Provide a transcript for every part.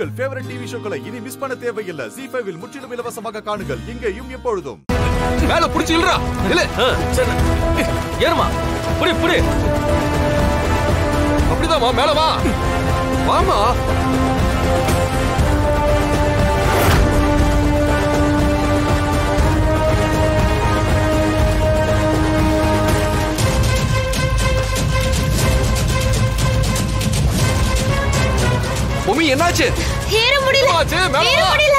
உங்கள் favourite TV ஷோக்களை இனி miss பண்ண தேவையில்லை ஜி ஃபைவில் முற்றிலும் இலவசமாக காணுங்கள் இங்கேயும் எப்பொழுதும் மேல புடிச்சு இழுறா இல்ல ஏறுமா புடி புடி அப்படிதாம்மா மேல வா வாமா பொம்மி என்னாச்சு ஏற முடியல என்னாச்சு? மேல ஏற வா. முடியல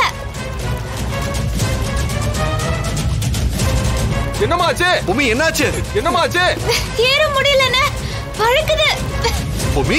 என்னமாச்சு பொம்மி என்னாச்சு என்னமாச்சு ஏற முடியலண்ணே வழுக்குது பொம்மி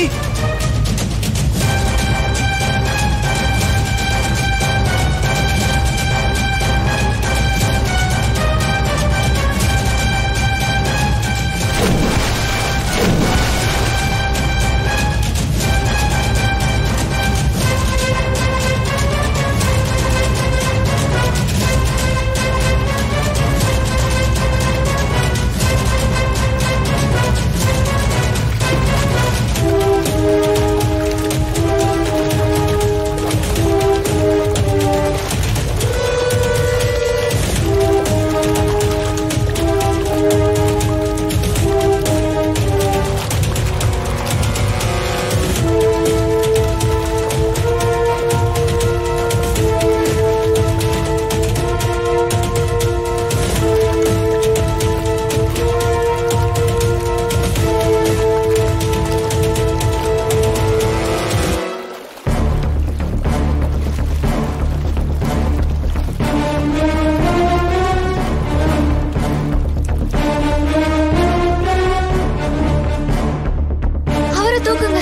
அவரை தூக்குங்க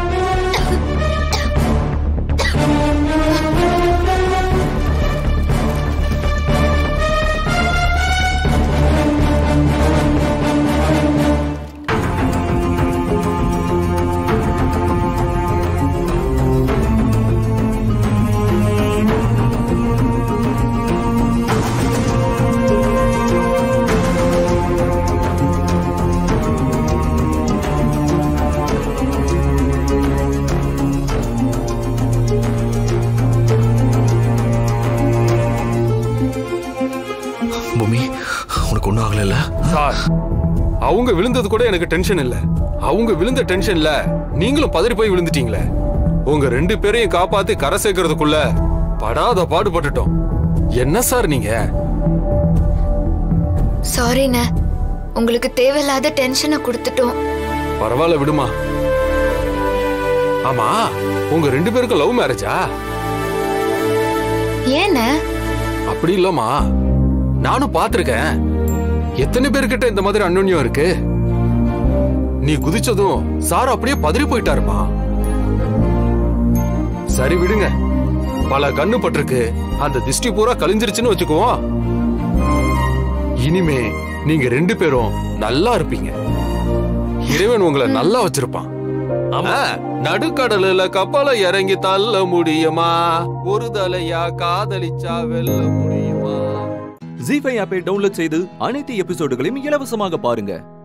பொம்மி உனக்கு ஒன்றும் ஆகலைல்ல சார் அவங்க விழுந்தது கூட எனக்கு டென்ஷன் இல்ல அவங்க விழுந்த டென்ஷன்ல நீங்களும் பதறி போய் விழுந்துட்டீங்களே உங்க ரெண்டு பேரையும் காப்பாத்தி கரை சேர்க்கறதுக்குள்ள படாத பாடுபட்டுட்டோம் என்ன சார் நீங்க சாரிண்ணே உங்களுக்கு தேவையில்லாத டென்ஷனை கொடுத்துட்டோம் பரவாயில்ல விடுமா ஆமா உங்க ரெண்டு பேருக்கும் லவ் மேரேஜா ஏண்ணே அப்படி இல்லம்மா நானும் பாத்திருக்கேன் எத்தனை பேர்கிட்ட இந்த மாதிரி அந்யோன்யம் இருக்கு நீ குதிச்சதும் சார் அப்படியே பதறி போயிட்டாருமா சரி விடுங்க பல கண்ணு பட்டிருக்கு அந்த திஷ்டி பூரா கழிஞ்சிருச்சுன்னு வச்சுக்குவோம் இனிமே நீங்க ரெண்டு பேரும் நல்லா இருப்பீங்க இறைவன் உங்களை நல்லா வச்சிருப்பான் ஆமா நடுக்கடலுல கப்பலை இறங்கி தள்ள முடியுமா ஒரு தலையா காதலிச்சா வெல்ல முடியுமா ஜி ஃபைவ் ஆப்பை டவுன்லோட் செய்து அனைத்து எபிசோடுகளையும் இலவசமாக பாருங்க